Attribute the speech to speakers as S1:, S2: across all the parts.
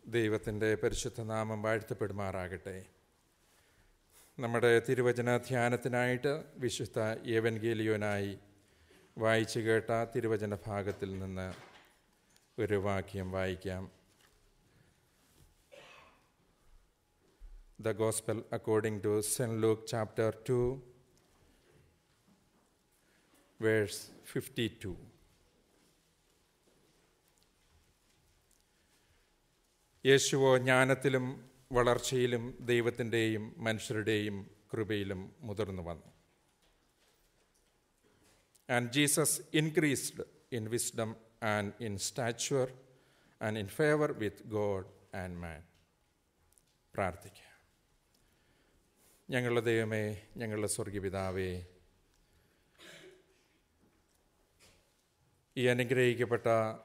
S1: ദൈവത്തിൻ്റെ പരിശുദ്ധ നാമം വാഴ്ത്തപ്പെടുമാറാകട്ടെ നമ്മുടെ തിരുവചന ധ്യാനത്തിനായിട്ട് വിശുദ്ധ ഏവൻഗേലിയോനായി വായിച്ചു കേട്ട തിരുവചന ഭാഗത്തിൽ നിന്ന് ഒരു വാക്യം വായിക്കാം the gospel according to saint Luke chapter two verse fifty two യേശുവോ ജ്ഞാനത്തിലും വളർച്ചയിലും ദൈവത്തിൻ്റെയും മനുഷ്യരുടെയും കൃപയിലും മുതിർന്നു വന്നു and Jesus increased in wisdom and in stature and in favour with God and man പ്രാർത്ഥിക്കുക ഞങ്ങളുടെ ദൈവമേ ഞങ്ങളുടെ സ്വർഗീയപിതാവേ ഈ അനുഗ്രഹിക്കപ്പെട്ട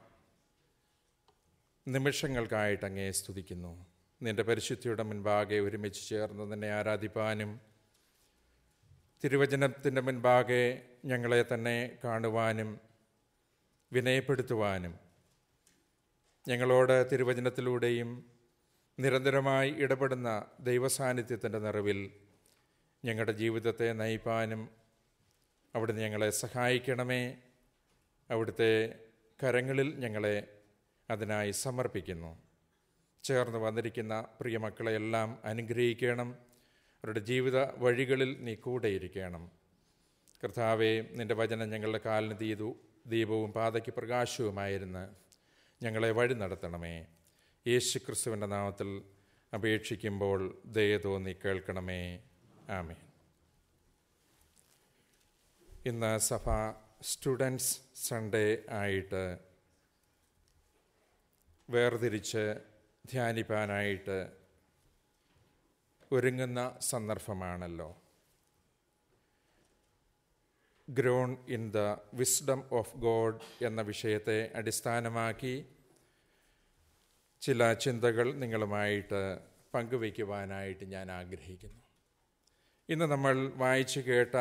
S1: നിമിഷങ്ങൾക്കായിട്ട് അങ്ങേ സ്തുതിക്കുന്നു നിന്റെ പരിശുദ്ധിയുടെ മുൻപാകെ ഒരുമിച്ച് ചേർന്ന് നിന്നെ ആരാധിപ്പാനും തിരുവചനത്തിൻ്റെ മുൻപാകെ ഞങ്ങളെ തന്നെ കാണുവാനും വിനയപ്പെടുത്തുവാനും ഞങ്ങളോട് തിരുവചനത്തിലൂടെയും നിരന്തരമായി ഇടപെടുന്ന ദൈവസാന്നിധ്യത്തിൻ്റെ നിറവിൽ ഞങ്ങളുടെ ജീവിതത്തെ നയിപ്പാനും അവിടുന്ന് ഞങ്ങളെ സഹായിക്കണമേ അവിടുത്തെ കരങ്ങളിൽ ഞങ്ങളെ അതിനായി സമർപ്പിക്കുന്നു ചേർന്ന് വന്നിരിക്കുന്ന പ്രിയ മക്കളെയെല്ലാം അനുഗ്രഹിക്കണം അവരുടെ ജീവിത വഴികളിൽ നീ കൂടെയിരിക്കണം കർത്താവെ നിൻ്റെ വചനം ഞങ്ങളുടെ കാലിന് ദീതു ദീപവും പാതയ്ക്ക് പ്രകാശവുമായിരുന്ന് ഞങ്ങളെ വഴി നടത്തണമേ യേശു ക്രിസ്തുവിൻ്റെ നാമത്തിൽ അപേക്ഷിക്കുമ്പോൾ ദയ തോന്നി കേൾക്കണമേ ആമേ ഇന്ന് സഭ സ്റ്റുഡൻസ് സൺഡേ ആയിട്ട് വേർതിരിച്ച് ധ്യാനിപ്പാനായിട്ട് ഒരുങ്ങുന്ന സന്ദർഭമാണല്ലോ grown in the wisdom of God എന്ന വിഷയത്തെ അടിസ്ഥാനമാക്കി ചില ചിന്തകൾ നിങ്ങളുമായിട്ട് പങ്കുവയ്ക്കുവാനായിട്ട് ഞാൻ ആഗ്രഹിക്കുന്നു ഇന്ന് നമ്മൾ വായിച്ചു കേട്ട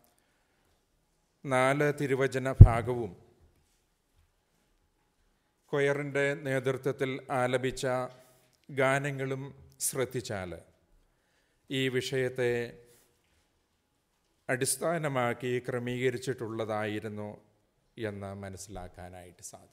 S1: നാല് തിരുവചന ഭാഗവും കൊയറിൻ്റെ നേതൃത്വത്തിൽ ആലപിച്ച ഗാനങ്ങളും ശ്രദ്ധിച്ചാൽ ഈ വിഷയത്തെ അടിസ്ഥാനമാക്കി ക്രമീകരിച്ചിട്ടുള്ളതായിരുന്നു എന്ന് മനസ്സിലാക്കാനായിട്ട് സാധിക്കും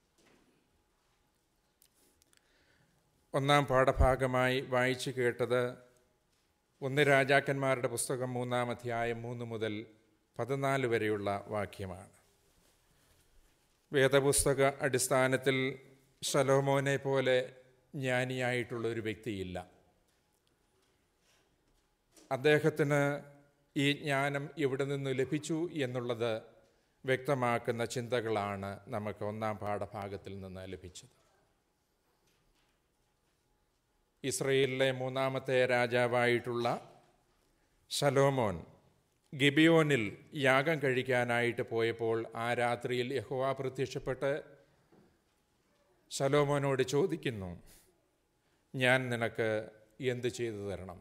S1: ഒന്നാം പാഠഭാഗമായി വായിച്ചു കേട്ടത് ഒന്ന് രാജാക്കന്മാരുടെ പുസ്തകം മൂന്നാം അധ്യായം മൂന്ന് മുതൽ പതിനാല് വരെയുള്ള വാക്യമാണ് വേദപുസ്തക അടിസ്ഥാനത്തിൽ ശലോമോനെ പോലെ ജ്ഞാനിയായിട്ടുള്ള ഒരു വ്യക്തിയില്ല അദ്ദേഹത്തിന് ഈ ജ്ഞാനം എവിടെ നിന്ന് ലഭിച്ചു എന്നുള്ളത് വ്യക്തമാക്കുന്ന ചിന്തകളാണ് നമുക്ക് ഒന്നാം പാഠഭാഗത്തിൽ നിന്ന് ലഭിച്ചത് ഇസ്രയേലിലെ മൂന്നാമത്തെ രാജാവായിട്ടുള്ള ശലോമോൻ ഗിബിയോനിൽ യാഗം കഴിക്കാനായിട്ട് പോയപ്പോൾ ആ രാത്രിയിൽ യഹോവ പ്രത്യക്ഷപ്പെട്ട് ശലോമോനോട് ചോദിക്കുന്നു ഞാൻ നിനക്ക് എന്ത് ചെയ്തു തരണം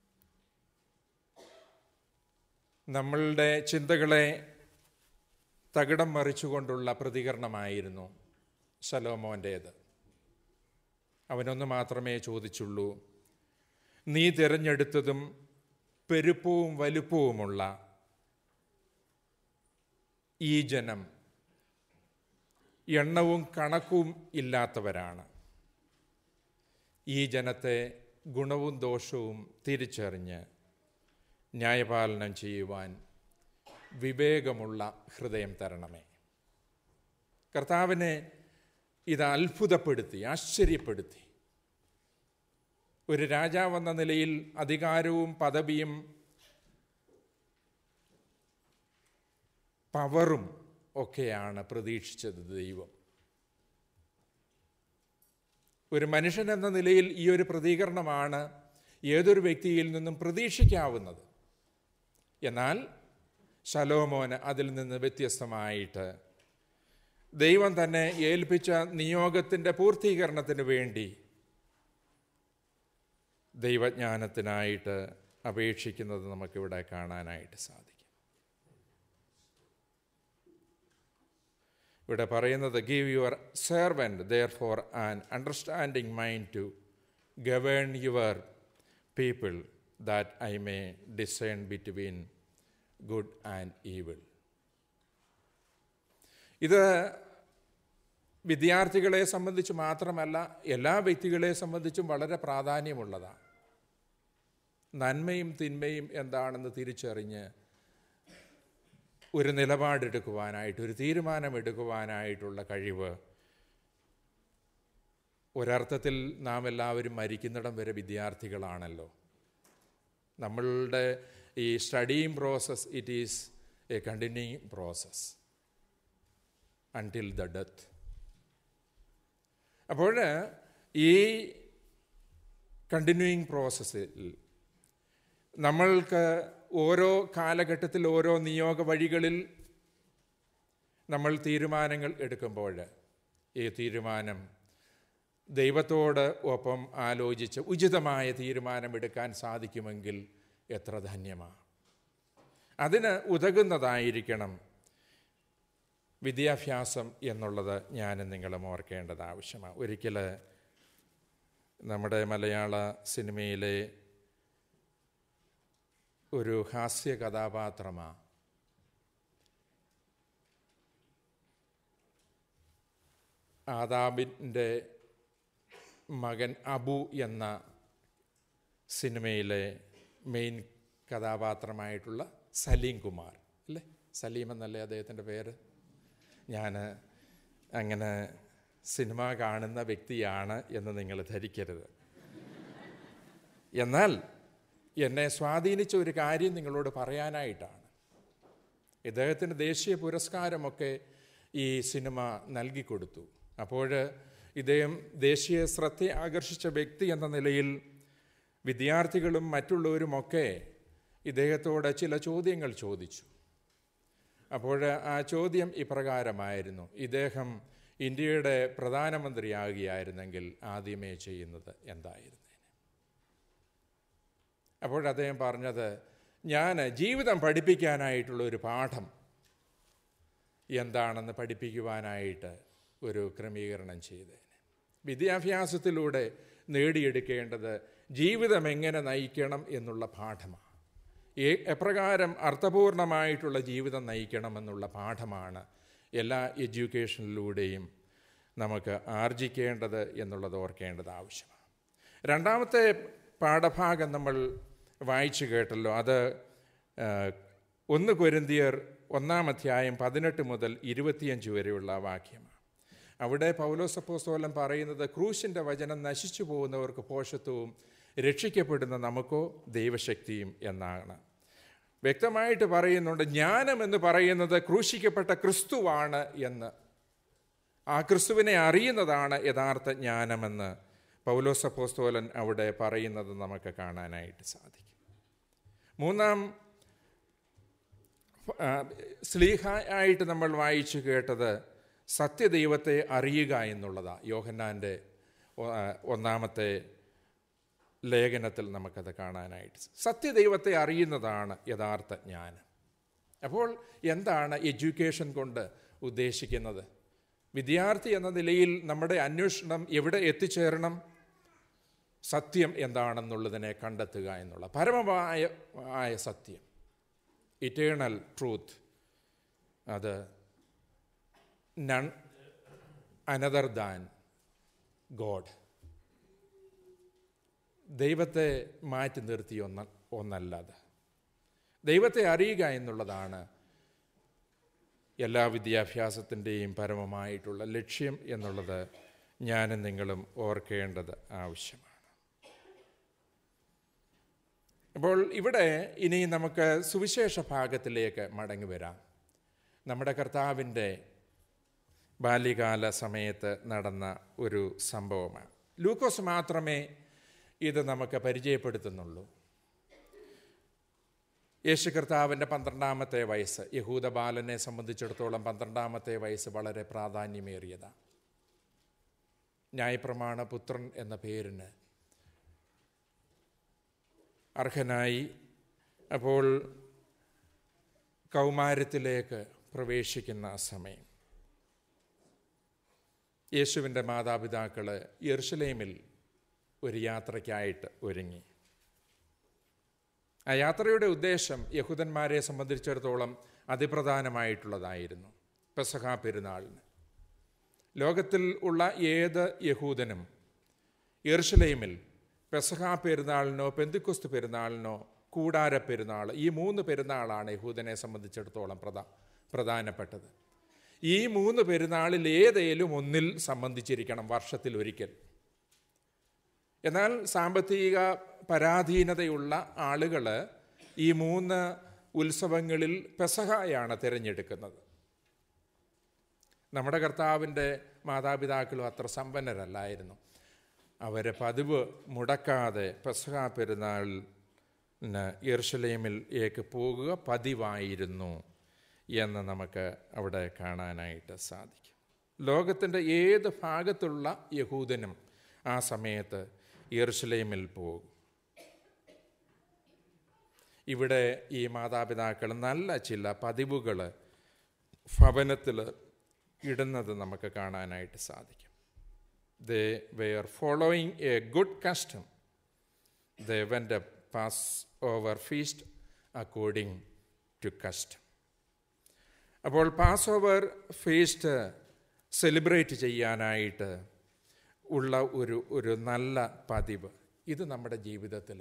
S1: നമ്മളുടെ ചിന്തകളെ തകിടം മറിച്ചുകൊണ്ടുള്ള പ്രതികരണമായിരുന്നു ശലോമോൻ്റേത് അവനൊന്ന് മാത്രമേ ചോദിച്ചുള്ളൂ നീ തിരഞ്ഞെടുത്തതും പെരുപ്പവും വലുപ്പവുമുള്ള ഈ ജനം എണ്ണവും കണക്കും ഇല്ലാത്തവരാണ് ഈ ജനത്തെ ഗുണവും ദോഷവും തിരിച്ചറിഞ്ഞ് ന്യായപാലനം ചെയ്യുവാൻ വിവേകമുള്ള ഹൃദയം തരണമേ കർത്താവിനെ ഇത് അത്ഭുതപ്പെടുത്തി ആശ്ചര്യപ്പെടുത്തി ഒരു രാജാവെന്ന നിലയിൽ അധികാരവും പദവിയും പവറും ഒക്കെയാണ് പ്രതീക്ഷിച്ചത് ദൈവം ഒരു മനുഷ്യൻ എന്ന നിലയിൽ ഈ ഒരു പ്രതികരണമാണ് ഏതൊരു വ്യക്തിയിൽ നിന്നും പ്രതീക്ഷിക്കാവുന്നത് എന്നാൽ ശലോമോന് അതിൽ നിന്ന് വ്യത്യസ്തമായിട്ട് ദൈവം തന്നെ ഏൽപ്പിച്ച നിയോഗത്തിൻ്റെ പൂർത്തീകരണത്തിന് വേണ്ടി ദൈവജ്ഞാനത്തിനായിട്ട് അപേക്ഷിക്കുന്നത് നമുക്കിവിടെ കാണാനായിട്ട് സാധിക്കും ഇവിടെ പറയുന്നത് give your servant therefore an understanding mind to govern your people that I may discern between good and evil ഇത് വിദ്യാർത്ഥികളെ സംബന്ധിച്ച് മാത്രമല്ല എല്ലാ വ്യക്തികളെ സംബന്ധിച്ചും വളരെ പ്രാധാന്യമുള്ളതാണ് നന്മയും തിന്മയും എന്താണെന്ന് തിരിച്ചറിഞ്ഞ് ഒരു നിലപാടെടുക്കുവാനായിട്ട് ഒരു തീരുമാനമെടുക്കുവാനായിട്ടുള്ള കഴിവ് ഒരർത്ഥത്തിൽ നാം എല്ലാവരും മരിക്കുന്നിടം വരെ വിദ്യാർത്ഥികളാണല്ലോ നമ്മളുടെ ഈ studying process it is a continuing process until the death അപ്പോൾ ഈ കണ്ടിന്യൂയിങ് പ്രോസസ്സിൽ നമ്മൾക്ക് ഓരോ കാലഘട്ടത്തിൽ ഓരോ നിയോഗ വഴികളിൽ നമ്മൾ തീരുമാനങ്ങൾ എടുക്കുമ്പോൾ ഈ തീരുമാനം ദൈവത്തോട് ഒപ്പം ആലോചിച്ച് ഉചിതമായ തീരുമാനമെടുക്കാൻ സാധിക്കുമെങ്കിൽ എത്ര ധന്യമാണ് അതിന് ഉതകുന്നതായിരിക്കണം വിദ്യാഭ്യാസം എന്നുള്ളത് ഞാൻ നിങ്ങളും ഓർക്കേണ്ടത് ആവശ്യമാണ് ഒരിക്കൽ നമ്മുടെ മലയാള സിനിമയിലെ ഒരു ഹാസ്യ കഥാപാത്രമാണ് ആദാബിൻ്റെ മകൻ അബു എന്ന സിനിമയിലെ മെയിൻ കഥാപാത്രമായിട്ടുള്ള സലീം കുമാർ അല്ലേ സലീം എന്നല്ലേ അദ്ദേഹത്തിൻ്റെ പേര് ഞാൻ അങ്ങനെ സിനിമ കാണുന്ന വ്യക്തിയാണ് എന്ന് നിങ്ങൾ ധരിക്കരുത് എന്നാൽ എന്നെ സ്വാധീനിച്ച ഒരു കാര്യം നിങ്ങളോട് പറയാനായിട്ടാണ് ഇദ്ദേഹത്തിന് ദേശീയ പുരസ്കാരമൊക്കെ ഈ സിനിമ നൽകിക്കൊടുത്തു അപ്പോൾ ഇദ്ദേഹം ദേശീയ ശ്രദ്ധ ആകർഷിച്ച വ്യക്തി എന്ന നിലയിൽ വിദ്യാർത്ഥികളും മറ്റുള്ളവരുമൊക്കെ ഇദ്ദേഹത്തോട് ചില ചോദ്യങ്ങൾ ചോദിച്ചു അപ്പോൾ ആ ചോദ്യം ഇപ്രകാരമായിരുന്നു ഇദ്ദേഹം ഇന്ത്യയുടെ പ്രധാനമന്ത്രിയാകുകയായിരുന്നെങ്കിൽ ആദ്യമേ ചെയ്യുന്നത് എന്തായിരുന്നു അപ്പോൾ അദ്ദേഹം പറഞ്ഞത് ഞാൻ ജീവിതം പഠിപ്പിക്കാനായിട്ടുള്ള ഒരു പാഠം എന്താണെന്ന് പഠിപ്പിക്കുവാനായിട്ട് ഒരു ക്രമീകരണം ചെയ്തേനെ വിദ്യാഭ്യാസത്തിലൂടെ നേടിയെടുക്കേണ്ടത് ജീവിതം എങ്ങനെ നയിക്കണം എന്നുള്ള പാഠമാണ് എപ്രകാരം അർത്ഥപൂർണമായിട്ടുള്ള ജീവിതം നയിക്കണമെന്നുള്ള പാഠമാണ് എല്ലാ എഡ്യൂക്കേഷനിലൂടെയും നമുക്ക് ആർജിക്കേണ്ടത് എന്നുള്ളത് ഓർക്കേണ്ടത് ആവശ്യമാണ് രണ്ടാമത്തെ പാഠഭാഗം നമ്മൾ വായിച്ചു കേട്ടല്ലോ അത് ഒന്ന് കൊരിന്തിയർ ഒന്നാം അധ്യായം പതിനെട്ട് മുതൽ ഇരുപത്തിയഞ്ച് വരെയുള്ള വാക്യമാണ് അവിടെ പൗലോസപ്പോസ്തോലൻ പറയുന്നത് ക്രൂശിൻ്റെ വചനം നശിച്ചു പോകുന്നവർക്ക് പോഷത്വവും രക്ഷിക്കപ്പെടുന്ന നമുക്കോ ദൈവശക്തിയും എന്നാണ് വ്യക്തമായിട്ട് പറയുന്നുണ്ട് ജ്ഞാനം എന്ന് പറയുന്നത് ക്രൂശിക്കപ്പെട്ട ക്രിസ്തുവാണ് എന്ന് ആ ക്രിസ്തുവിനെ അറിയുന്നതാണ് യഥാർത്ഥ ജ്ഞാനമെന്ന് പൗലോസപ്പോസ്തോലൻ അവിടെ പറയുന്നത് നമുക്ക് കാണാനായിട്ട് സാധിക്കും മൂന്നാം സ്ലീഹ ആയിട്ട് നമ്മൾ വായിച്ചു കേട്ടത് സത്യദൈവത്തെ അറിയുക എന്നുള്ളതാണ് യോഹന്നാൻ്റെ ഒന്നാമത്തെ ലേഖനത്തിൽ നമുക്കത് കാണാനായിട്ട് സത്യദൈവത്തെ അറിയുന്നതാണ് യഥാർത്ഥ ജ്ഞാനം അപ്പോൾ എന്താണ് എഡ്യൂക്കേഷൻ കൊണ്ട് ഉദ്ദേശിക്കുന്നത് വിദ്യാർത്ഥി എന്ന നിലയിൽ നമ്മുടെ അന്വേഷണം എവിടെ എത്തിച്ചേരണം സത്യം എന്താണെന്നുള്ളതിനെ കണ്ടെത്തുക എന്നുള്ള പരമമായ ആയ സത്യം ഇറ്റേണൽ ട്രൂത്ത് അത് നൺ അനദർ ദാൻ ഗോഡ് ദൈവത്തെ മാറ്റി നിർത്തി ഒന്ന ഒന്നല്ലാതെ ദൈവത്തെ അറിയുക എന്നുള്ളതാണ് എല്ലാ വിദ്യാഭ്യാസത്തിൻ്റെയും പരമമായിട്ടുള്ള ലക്ഷ്യം എന്നുള്ളത് ഞാനും നിങ്ങളും ഓർക്കേണ്ടത് ആവശ്യമാണ് അപ്പോൾ ഇവിടെ ഇനി നമുക്ക് സുവിശേഷ ഭാഗത്തിലേക്ക് മടങ്ങി വരാം നമ്മുടെ കർത്താവിൻ്റെ ബാല്യകാല സമയത്ത് നടന്ന ഒരു സംഭവമാണ് ലൂക്കോസ് മാത്രമേ ഇത് നമുക്ക് പരിചയപ്പെടുത്തുന്നുള്ളൂ യേശു കർത്താവിൻ്റെ പന്ത്രണ്ടാമത്തെ വയസ്സ് യഹൂദ ബാലനെ സംബന്ധിച്ചിടത്തോളം പന്ത്രണ്ടാമത്തെ വയസ്സ് വളരെ പ്രാധാന്യമേറിയതാണ് ന്യായപ്രമാണ പുത്രൻ എന്ന പേരിന് അർഹനായി അപ്പോൾ കൗമാരത്തിലേക്ക് പ്രവേശിക്കുന്ന സമയം യേശുവിൻ്റെ മാതാപിതാക്കൾ യെറുഷലേമിൽ ഒരു യാത്രയ്ക്കായിട്ട് ഒരുങ്ങി ആ യാത്രയുടെ ഉദ്ദേശം യഹൂദന്മാരെ സംബന്ധിച്ചിടത്തോളം അതിപ്രധാനമായിട്ടുള്ളതായിരുന്നു പെസഹ പെരുന്നാളിന് ലോകത്തിൽ ഉള്ള ഏത് യഹൂദനും യെറുഷലേമിൽ പെസഹ പെരുന്നാളിനോ പെന്തിക്കുസ്ത് പെരുന്നാളിനോ കൂടാര പെരുന്നാൾ ഈ മൂന്ന് പെരുന്നാളാണ് യഹൂദനെ സംബന്ധിച്ചിടത്തോളം പ്രധാ പ്രധാനപ്പെട്ടത് ഈ മൂന്ന് പെരുന്നാളിൽ ഏതേലും ഒന്നിൽ സംബന്ധിച്ചിരിക്കണം വർഷത്തിൽ ഒരിക്കൽ എന്നാൽ സാമ്പത്തിക പരാധീനതയുള്ള ആളുകൾ ഈ മൂന്ന് ഉത്സവങ്ങളിൽ പെസഹയാണ് തിരഞ്ഞെടുക്കുന്നത് നമ്മുടെ കർത്താവിൻ്റെ മാതാപിതാക്കളും അത്ര സമ്പന്നരല്ലായിരുന്നു അവരെ പതിവ് മുടക്കാതെ പെസഹ പെരുന്നാളിന് യെറുഷലേമിലേക്ക് പോകുക പതിവായിരുന്നു എന്ന് നമുക്ക് അവിടെ കാണാനായിട്ട് സാധിക്കും ലോകത്തിൻ്റെ ഏത് ഭാഗത്തുള്ള യഹൂദനും ആ സമയത്ത് യെറുഷലേമിൽ പോകും ഇവിടെ ഈ മാതാപിതാക്കൾ നല്ല ചില പതിവുകൾ ഭവനത്തിൽ ഇടുന്നത് നമുക്ക് കാണാനായിട്ട് സാധിക്കും they were following a good custom they went a Passover feast according to custom അപ്പോൾ പാസ് ഓവർ ഫീസ്റ്റ് സെലിബ്രേറ്റ് ചെയ്യാനായിട്ട് ഉള്ള ഒരു ഒരു നല്ല പതിവ് ഇത് നമ്മുടെ ജീവിതത്തിൽ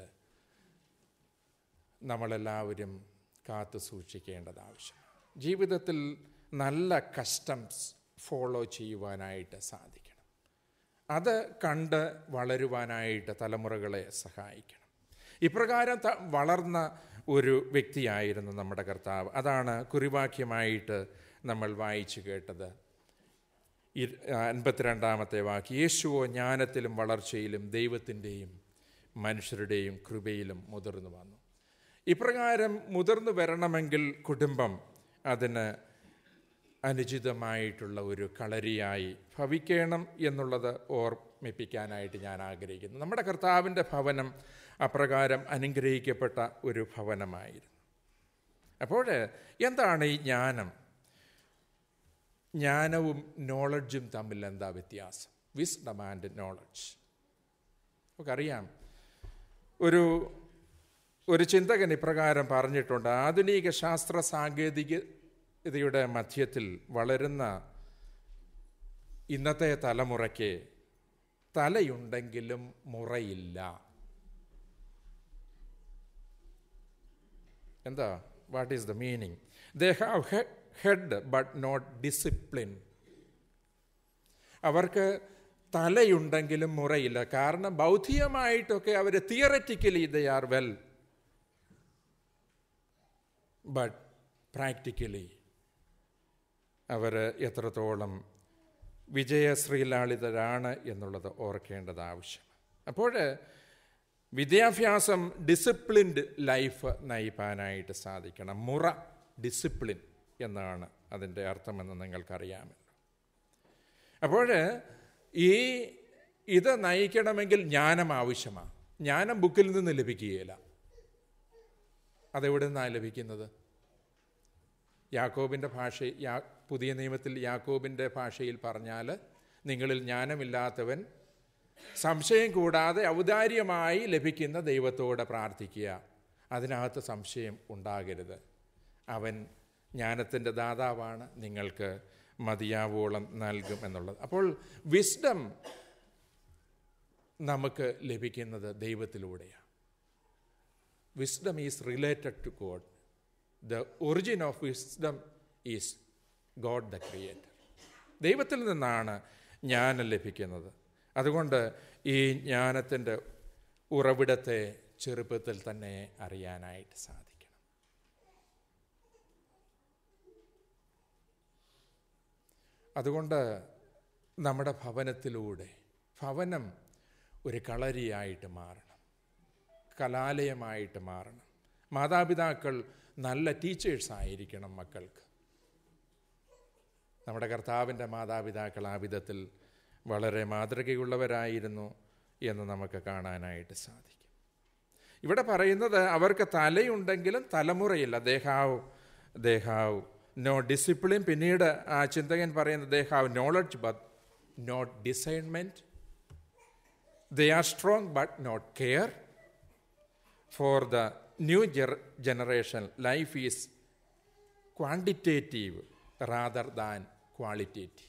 S1: നമ്മളെല്ലാവരും കാത്തു സൂക്ഷിക്കേണ്ടത് ആവശ്യമാണ് ജീവിതത്തിൽ നല്ല കസ്റ്റംസ് ഫോളോ ചെയ്യുവാനായിട്ട് സാധിക്കണം അത് കണ്ട് വളരുവാനായിട്ട് തലമുറകളെ സഹായിക്കണം ഇപ്രകാരം ത വളർന്ന ഒരു വ്യക്തിയായിരുന്നു നമ്മുടെ കർത്താവ് അതാണ് കുറിവാക്യമായിട്ട് നമ്മൾ വായിച്ചു കേട്ടത് അൻപത്തിരണ്ടാമത്തെ വാക്ക് യേശുവോ ജ്ഞാനത്തിലും വളർച്ചയിലും ദൈവത്തിൻ്റെയും മനുഷ്യരുടെയും കൃപയിലും മുതിർന്നു വന്നു ഇപ്രകാരം മുതിർന്നു വരണമെങ്കിൽ കുടുംബം അതിന് അനുചിതമായിട്ടുള്ള ഒരു കളരിയായി ഭവിക്കണം എന്നുള്ളത് ഓർമ്മിപ്പിക്കാനായിട്ട് ഞാൻ ആഗ്രഹിക്കുന്നു നമ്മുടെ കർത്താവിൻ്റെ ഭവനം അപ്രകാരം അനുഗ്രഹിക്കപ്പെട്ട ഒരു ഭവനമായിരുന്നു അപ്പോൾ എന്താണ് ഈ ജ്ഞാനം ജ്ഞാനവും നോളജും തമ്മിൽ എന്താ വ്യത്യാസം വിസ്ഡം ആൻഡ് നോളജ് നമുക്കറിയാം ഒരു ഒരു ചിന്തകൻ ഇപ്രകാരം പറഞ്ഞിട്ടുണ്ട് ആധുനിക ശാസ്ത്ര സാങ്കേതികതയുടെ മധ്യത്തിൽ വളരുന്ന ഇന്നത്തെ തലമുറയ്ക്ക് തലയുണ്ടെങ്കിലും മുറയില്ല എന്താ what is the meaning they have head but not discipline അവർക്ക് തലയുണ്ടെങ്കിലും മുറയില്ല കാരണം ബൗദ്ധികമായിട്ടൊക്കെ അവർ theoretically they are well but practically അവർ എത്രത്തോളം വിജയശ്രീലാളിതരാണ് എന്നുള്ളത് ഓർക്കേണ്ടത് ആവശ്യം അപ്പോൾ വിദ്യാഭ്യാസം ഡിസിപ്ലിൻഡ് ലൈഫ് നയിപ്പാനായിട്ട് സാധിക്കണം മുറ ഡിസിപ്ലിൻ എന്നാണ് അതിൻ്റെ അർത്ഥമെന്ന് നിങ്ങൾക്കറിയാമല്ലോ അപ്പോൾ ഈ ഇത് നയിക്കണമെങ്കിൽ ജ്ഞാനം ആവശ്യമാണ് ജ്ഞാനം ബുക്കിൽ നിന്ന് ലഭിക്കുകയില്ല അതെവിടെ നിന്നാണ് ലഭിക്കുന്നത് യാക്കോബിൻ്റെ ഭാഷ യാ പുതിയ നിയമത്തിൽ യാക്കോബിൻ്റെ ഭാഷയിൽ പറഞ്ഞാൽ നിങ്ങളിൽ ജ്ഞാനമില്ലാത്തവൻ സംശയം കൂടാതെ ഔദാര്യമായി ലഭിക്കുന്ന ദൈവത്തോട് പ്രാർത്ഥിക്കുക അതിനകത്ത് സംശയം ഉണ്ടാകരുത് അവൻ ജ്ഞാനത്തിൻ്റെ ദാതാവാണ് നിങ്ങൾക്ക് മതിയാവോളം നൽകും എന്നുള്ളത് അപ്പോൾ വിസ്ഡം നമുക്ക് ലഭിക്കുന്നത് ദൈവത്തിലൂടെയാണ് wisdom is related to God the origin of wisdom is God the creator ദൈവത്തിൽ നിന്നാണ് ജ്ഞാനം ലഭിക്കുന്നത് അതുകൊണ്ട് ഈ ജ്ഞാനത്തിൻ്റെ ഉറവിടത്തെ ചെറുപ്പത്തിൽ തന്നെ അറിയാനായിട്ട് സാധിക്കണം അതുകൊണ്ട് നമ്മുടെ ഭവനത്തിലൂടെ ഭവനം ഒരു കളരിയായിട്ട് മാറണം കലാലയമായിട്ട് മാറണം മാതാപിതാക്കൾ നല്ല ടീച്ചേഴ്സ് ആയിരിക്കണം മക്കൾക്ക് നമ്മുടെ കർത്താവിൻ്റെ മാതാപിതാക്കൾ ആ വിധത്തിൽ വളരെ മാതൃകയുള്ളവരായിരുന്നു എന്ന് നമുക്ക് കാണാനായിട്ട് സാധിക്കും ഇവിടെ പറയുന്നത് അവർക്ക് തലയുണ്ടെങ്കിലും തലമുറയില്ല ദേഹാവ് ദേഹാവ് നോ ഡിസിപ്ലിൻ പിന്നീട് ആ ചിന്തകൻ പറയുന്നത് they have knowledge but not discernment. They are strong but not care. For the new ger- generation, life is quantitative rather than qualitative.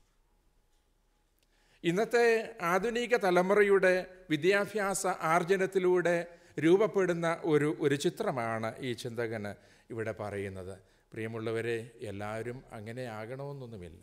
S1: ഇന്നത്തെ ആധുനിക തലമുറയുടെ വിദ്യാഭ്യാസ ആർജനത്തിലൂടെ രൂപപ്പെടുന്ന ഒരു ഒരു ചിത്രമാണ് ഈ ചിന്തകന് ഇവിടെ പറയുന്നത് പ്രിയമുള്ളവരെ എല്ലാവരും അങ്ങനെ ആകണമെന്നൊന്നുമില്ല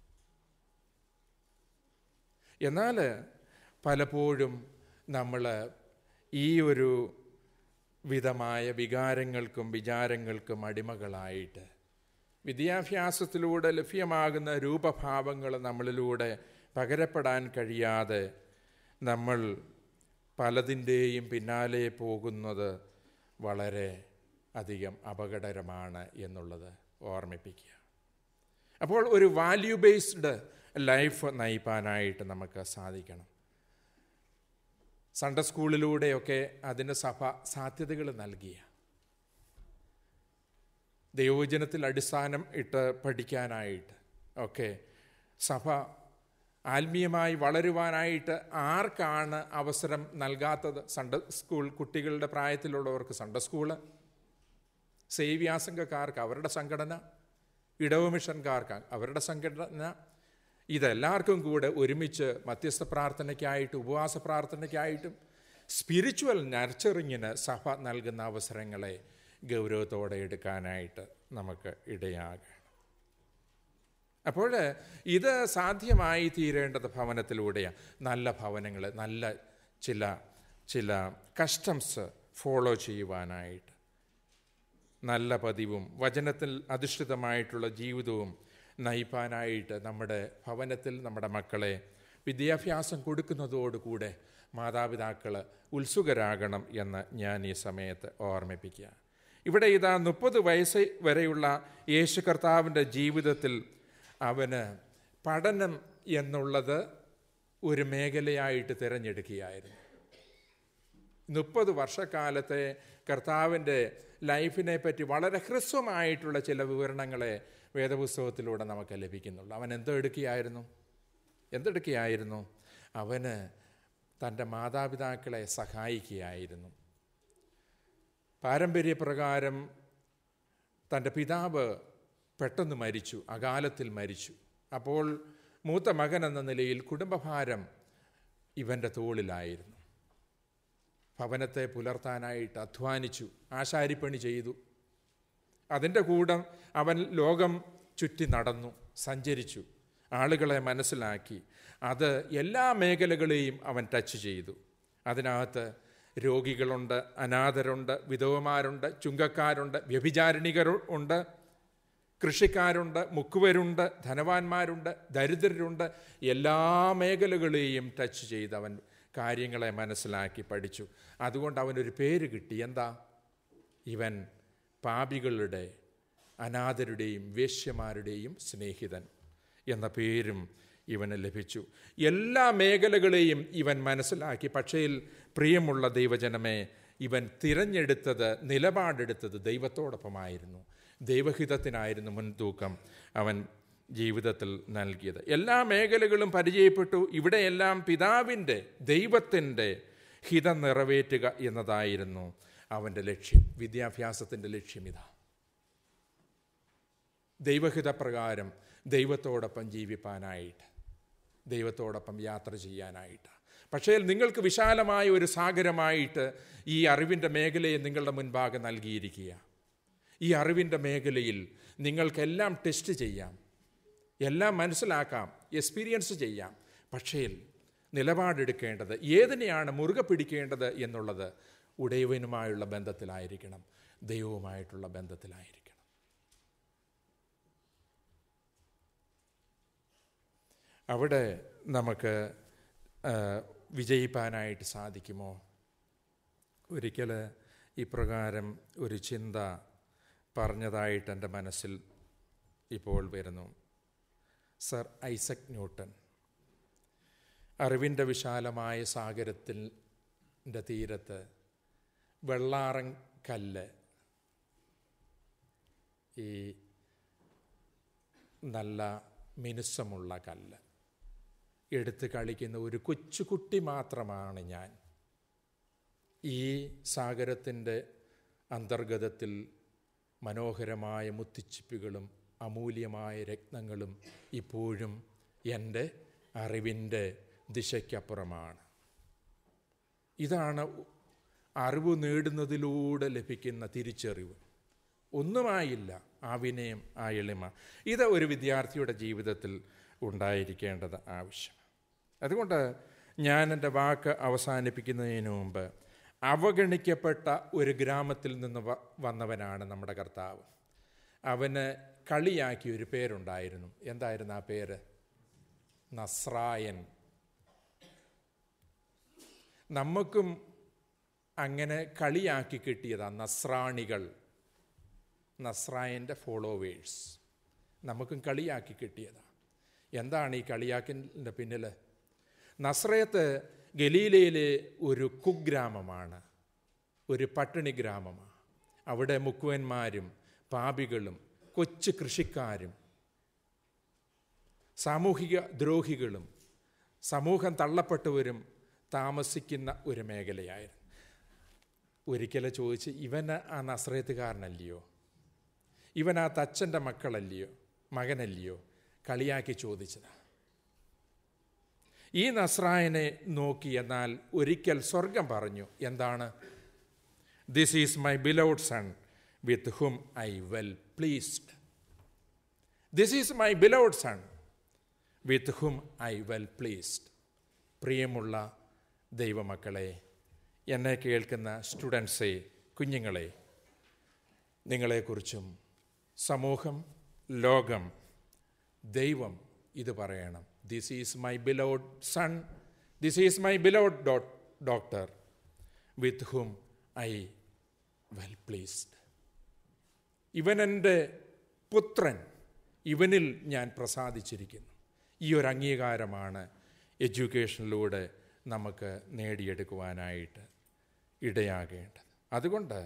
S1: എന്നാൽ പലപ്പോഴും നമ്മൾ ഈ ഒരു വിധമായ വികാരങ്ങൾക്കും വിചാരങ്ങൾക്കും അടിമകളായിട്ട് വിദ്യാഭ്യാസത്തിലൂടെ ലഭ്യമാകുന്ന രൂപഭാവങ്ങൾ നമ്മളിലൂടെ പകരപ്പെടാൻ കഴിയാതെ നമ്മൾ പലതിൻ്റെയും പിന്നാലെ പോകുന്നത് വളരെ അധികം അപകടകരമാണ് എന്നുള്ളത് ഓർമ്മിപ്പിക്കുക അപ്പോൾ ഒരു വാല്യൂ ബേസ്ഡ് ലൈഫ് നയിപ്പാനായിട്ട് നമുക്ക് സാധിക്കണം സൺഡേ സ്കൂളിലൂടെയൊക്കെ അതിന് സഭ സാധ്യതകൾ നൽകിയ ദൈവവചനത്തിൽ അടിസ്ഥാനം ഇട്ട് പഠിക്കാനായിട്ട് ഒക്കെ സഭ ആത്മീയമായി വളരുവാനായിട്ട് ആർക്കാണ് അവസരം നൽകാത്തത് സൺഡേ സ്കൂൾ കുട്ടികളുടെ പ്രായത്തിലുള്ളവർക്ക് സൺഡേ സ്കൂള് സേവ്യാസംഗക്കാർക്ക് അവരുടെ സംഘടന ഇടവ് മിഷൻകാർക്ക് അവരുടെ സംഘടന ഇതെല്ലാവർക്കും കൂടെ ഒരുമിച്ച് മധ്യസ്ഥ പ്രാർത്ഥനയ്ക്കായിട്ടും ഉപവാസ പ്രാർത്ഥനയ്ക്കായിട്ടും സ്പിരിച്വൽ നർച്ചറിങ്ങിന് സഭ നൽകുന്ന അവസരങ്ങളെ ഗൗരവത്തോടെ എടുക്കാനായിട്ട് നമുക്ക് ഇടയാകണം അപ്പോൾ ഇത് സാധ്യമായി തീരേണ്ടത് ഭവനത്തിലൂടെയാണ് നല്ല ഭവനങ്ങൾ നല്ല ചില ചില കസ്റ്റംസ് ഫോളോ ചെയ്യുവാനായിട്ട് നല്ല പതിവും വചനത്തിൽ അധിഷ്ഠിതമായിട്ടുള്ള ജീവിതവും നയിപ്പാനായിട്ട് നമ്മുടെ ഭവനത്തിൽ നമ്മുടെ മക്കളെ വിദ്യാഭ്യാസം കൊടുക്കുന്നതോടുകൂടെ മാതാപിതാക്കൾ ഉത്സുകരാകണം എന്ന് ഞാൻ ഈ സമയത്ത് ഓർമ്മിപ്പിക്കുക ഇവിടെ ഇതാ മുപ്പത് വയസ്സ് വരെയുള്ള യേശു കർത്താവിൻ്റെ ജീവിതത്തിൽ അവന് പഠനം എന്നുള്ളത് ഒരു മേഖലയായിട്ട് തിരഞ്ഞെടുക്കുകയായിരുന്നു മുപ്പത് വർഷക്കാലത്തെ കർത്താവിൻ്റെ ലൈഫിനെ പറ്റി വളരെ ഹ്രസ്വമായിട്ടുള്ള ചില വിവരണങ്ങളെ വേദപുസ്തകത്തിലൂടെ നമുക്ക് ലഭിക്കുന്നുള്ളൂ അവൻ എന്തോ എടുക്കുകയായിരുന്നു എന്തെടുക്കുകയായിരുന്നു അവന് തൻ്റെ മാതാപിതാക്കളെ സഹായിക്കുകയായിരുന്നു പാരമ്പര്യപ്രകാരം തൻ്റെ പിതാവ് പെട്ടെന്ന് മരിച്ചു അകാലത്തിൽ മരിച്ചു അപ്പോൾ മൂത്ത മകൻ എന്ന നിലയിൽ കുടുംബഭാരം ഇവൻ്റെ തോളിലായിരുന്നു ഭവനത്തെ പുലർത്താനായിട്ട് അധ്വാനിച്ചു ആശാരിപ്പണി ചെയ്തു അതിൻ്റെ കൂടെ അവൻ ലോകം ചുറ്റി നടന്നു സഞ്ചരിച്ചു ആളുകളെ മനസ്സിലാക്കി അത് എല്ലാ മേഖലകളെയും അവൻ ടച്ച് ചെയ്തു അതിനകത്ത് രോഗികളുണ്ട് അനാഥരുണ്ട് വിധവമാരുണ്ട് ചുങ്കക്കാരുണ്ട് വ്യഭിചാരിണികർ ഉണ്ട് കൃഷിക്കാരുണ്ട് മുക്കുവരുണ്ട് ധനവാന്മാരുണ്ട് ദരിദ്രരുണ്ട് എല്ലാ മേഖലകളെയും ടച്ച് ചെയ്ത് അവൻ കാര്യങ്ങളെ മനസ്സിലാക്കി പഠിച്ചു അതുകൊണ്ട് അവനൊരു പേര് കിട്ടി എന്താ ഇവൻ പാപികളുടെ അനാഥരുടെയും വേശ്യമാരുടെയും സ്നേഹിതൻ എന്ന പേരും ഇവന് ലഭിച്ചു എല്ലാ മേഖലകളെയും ഇവൻ മനസ്സിലാക്കി പക്ഷേ പ്രിയമുള്ള ദൈവജനമേ ഇവൻ തിരഞ്ഞെടുത്തത് നിലപാടെടുത്തത് ദൈവത്തോടൊപ്പമായിരുന്നു ദൈവഹിതത്തിനായിരുന്നു മുൻതൂക്കം അവൻ ജീവിതത്തിൽ നൽകിയത് എല്ലാ മേഖലകളും പരിചയപ്പെട്ടു ഇവിടെയെല്ലാം പിതാവിൻ്റെ ദൈവത്തിൻ്റെ ഹിതം നിറവേറ്റുക എന്നതായിരുന്നു അവൻ്റെ ലക്ഷ്യം വിദ്യാഭ്യാസത്തിൻ്റെ ലക്ഷ്യം ഇതാ ദൈവഹിതപ്രകാരം ദൈവത്തോടൊപ്പം ജീവിപ്പാനായിട്ട് ദൈവത്തോടൊപ്പം യാത്ര ചെയ്യാനായിട്ട് പക്ഷേ നിങ്ങൾക്ക് വിശാലമായ ഒരു സാഗരമായിട്ട് ഈ അറിവിൻ്റെ മേഖലയെ നിങ്ങളുടെ മുൻപാകെ നൽകിയിരിക്കുക ഈ അറിവിൻ്റെ മേഖലയിൽ നിങ്ങൾക്കെല്ലാം ടെസ്റ്റ് ചെയ്യാം എല്ലാം മനസ്സിലാക്കാം എക്സ്പീരിയൻസ് ചെയ്യാം പക്ഷേ നിലപാടെടുക്കേണ്ടത് ഏതിനെയാണ് മുറുകെ പിടിക്കേണ്ടത് എന്നുള്ളത് ഉടയവനുമായുള്ള ബന്ധത്തിലായിരിക്കണം ദൈവവുമായിട്ടുള്ള ബന്ധത്തിലായിരിക്കണം അവിടെ നമുക്ക് വിജയിപ്പാനായിട്ട് സാധിക്കുമോ ഒരിക്കൽ ഇപ്രകാരം ഒരു ചിന്ത പറഞ്ഞതായിട്ട് എൻ്റെ മനസ്സിൽ ഇപ്പോൾ വരുന്നു സർ ഐസക് ന്യൂട്ടൺ അറിവിൻ്റെ വിശാലമായ സാഗരത്തിൻ്റെ തീരത്ത് വെള്ളാറൻ കല്ല് ഈ നല്ല മിനുസമുള്ള കല്ല് എടുത്ത് കളിക്കുന്ന ഒരു കൊച്ചുകുട്ടി മാത്രമാണ് ഞാൻ ഈ സാഗരത്തിൻ്റെ അന്തർഗതത്തിൽ മനോഹരമായ മുത്തിച്ചിപ്പികളും അമൂല്യമായ രത്നങ്ങളും ഇപ്പോഴും എൻ്റെ അറിവിൻ്റെ ദിശയ്ക്കപ്പുറമാണ് ഇതാണ് അറിവ് നേടുന്നതിലൂടെ ലഭിക്കുന്ന തിരിച്ചറിവ് ഒന്നുമായില്ല ആ വിനയം ആ എളിമ ഇത് ഒരു വിദ്യാർത്ഥിയുടെ ജീവിതത്തിൽ ഉണ്ടായിരിക്കേണ്ടത് ആവശ്യം അതുകൊണ്ട് ഞാൻ എൻ്റെ വാക്ക് അവസാനിപ്പിക്കുന്നതിന് മുമ്പ് അവഗണിക്കപ്പെട്ട ഒരു ഗ്രാമത്തിൽ നിന്ന് വന്നവനാണ് നമ്മുടെ കർത്താവ് അവന് കളിയാക്കി ഒരു പേരുണ്ടായിരുന്നു എന്തായിരുന്നു ആ പേര് നസ്രായൻ നമുക്കും അങ്ങനെ കളിയാക്കി കിട്ടിയതാ നസ്രാണികൾ നസ്രായൻ്റെ ഫോളോവേഴ്സ് നമുക്കും കളിയാക്കി കിട്ടിയതാ എന്താണ് ഈ കളിയാക്കിൻ്റെ പിന്നിൽ നസ്രയത്ത് ഗലീലയിലെ ഒരു കുഗ്രാമമാണ് ഒരു പട്ടിണി ഗ്രാമമാണ് അവിടെ മുക്കുവന്മാരും പാപികളും കൊച്ചു കൃഷിക്കാരും സാമൂഹിക ദ്രോഹികളും സമൂഹം തള്ളപ്പെട്ടവരും താമസിക്കുന്ന ഒരു മേഖലയായിരുന്നു ഒരിക്കലും ചോദിച്ച് ഇവന് ആ നസ്രയത്തുകാരനല്ലയോ ഇവൻ ആ തച്ചൻ്റെ മക്കളല്ലയോ മകനല്ലയോ കളിയാക്കി ചോദിച്ചത് ഈ നസ്രായനെ നോക്കി എന്നാൽ ഒരിക്കൽ സ്വർഗം പറഞ്ഞു എന്താണ് this is my beloved son with whom I well pleased this is my beloved son with whom I well pleased പ്രിയമുള്ള ദൈവമക്കളെ എന്നെ കേൾക്കുന്ന സ്റ്റുഡൻസെ കുഞ്ഞുങ്ങളെ നിങ്ങളെക്കുറിച്ചും സമൂഹം ലോകം ദൈവം ഇത് പറയണം this is my beloved son this is my beloved dot doctor with whom I well pleased ഇവൻ എൻ്റെ പുത്രൻ ഇവനിൽ ഞാൻ പ്രസാദിച്ചിരിക്കുന്നു ഈ ഒരു അംഗീകാരമാണ് എഡ്യൂക്കേഷനിലൂടെ നമുക്ക് നേടിയെടുക്കുവാനായിട്ട് ഇടയാകേണ്ടത് അതുകൊണ്ട്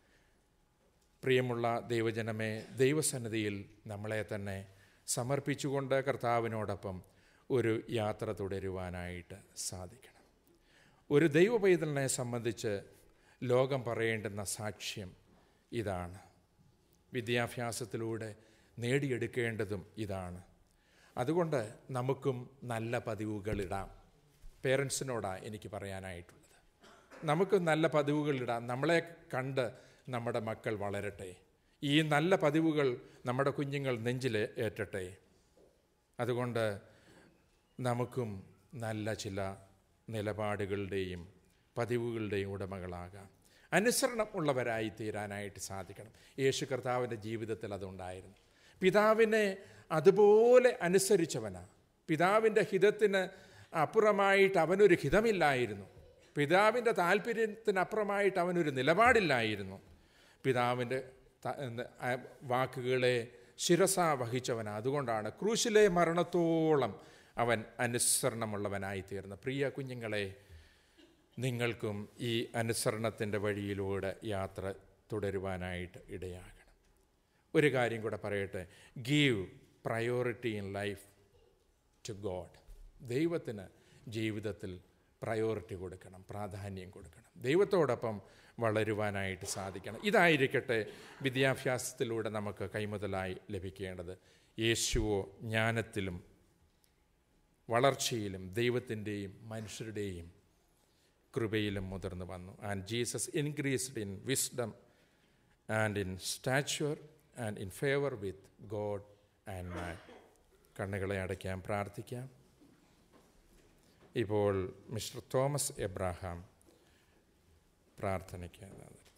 S1: പ്രിയമുള്ള ദൈവജനമേ ദൈവസന്നിധിയിൽ നമ്മളെ തന്നെ സമർപ്പിച്ചുകൊണ്ട് കർത്താവിനോടൊപ്പം ഒരു യാത്ര തുടരുവാനായിട്ട് സാധിക്കണം ഒരു ദൈവ പൈതലിനെ സംബന്ധിച്ച് ലോകം പറയേണ്ടുന്ന സാക്ഷ്യം ഇതാണ് വിദ്യാഭ്യാസത്തിലൂടെ നേടിയെടുക്കേണ്ടതും ഇതാണ് അതുകൊണ്ട് നമുക്കും നല്ല പതിവുകളിടാം പേരൻസിനോടാണ് എനിക്ക് പറയാനായിട്ടുള്ളത് നമുക്ക് നല്ല പതിവുകളിടാം നമ്മളെ കണ്ട് നമ്മുടെ മക്കൾ വളരട്ടെ ഈ നല്ല പതിവുകൾ നമ്മുടെ കുഞ്ഞുങ്ങൾ നെഞ്ചിൽ ഏറ്റട്ടെ അതുകൊണ്ട് നമുക്കും നല്ല ചില നിലപാടുകളുടെയും പതിവുകളുടെയും ഉടമകളാകാം അനുസരണം ഉള്ളവരായി തീരാനായിട്ട് സാധിക്കണം യേശു കർത്താവിൻ്റെ ജീവിതത്തിൽ അതുണ്ടായിരുന്നു പിതാവിനെ അതുപോലെ അനുസരിച്ചവനാ പിതാവിൻ്റെ ഹിതത്തിന് അപ്പുറമായിട്ട് അവനൊരു ഹിതമില്ലായിരുന്നു പിതാവിൻ്റെ താല്പര്യത്തിനപ്പുറമായിട്ട് അവനൊരു നിലപാടില്ലായിരുന്നു പിതാവിൻ്റെ വാക്കുകളെ ശിരസ വഹിച്ചവനാണ് അതുകൊണ്ടാണ് ക്രൂശിലെ മരണത്തോളം അവൻ അനുസരണമുള്ളവനായി തീർന്നത് പ്രിയ കുഞ്ഞുങ്ങളെ നിങ്ങൾക്കും ഈ അനുസരണത്തിൻ്റെ വഴിയിലൂടെ യാത്ര തുടരുവാനായിട്ട് ഇടയാകണം ഒരു കാര്യം കൂടെ പറയട്ടെ give priority in life to God ദൈവത്തിന് ജീവിതത്തിൽ പ്രയോറിറ്റി കൊടുക്കണം പ്രാധാന്യം കൊടുക്കണം ദൈവത്തോടൊപ്പം വളരുവാനായിട്ട് സാധിക്കണം ഇതായിരിക്കട്ടെ വിദ്യാഭ്യാസത്തിലൂടെ നമുക്ക് കൈമുതലായി ലഭിക്കേണ്ടത് യേശുവോ ജ്ഞാനത്തിലും വളർച്ചയിലും ദൈവത്തിൻ്റെയും മനുഷ്യരുടെയും കൃപയിലും മുതിർന്നു വന്നു and Jesus increased in wisdom and in stature and in favour with God and man കണ്ണുകളെ അടയ്ക്കാം പ്രാർത്ഥിക്കാം ഇപ്പോൾ മിസ്റ്റർ തോമസ് എബ്രാഹാം പ്രാർത്ഥനയ്ക്ക്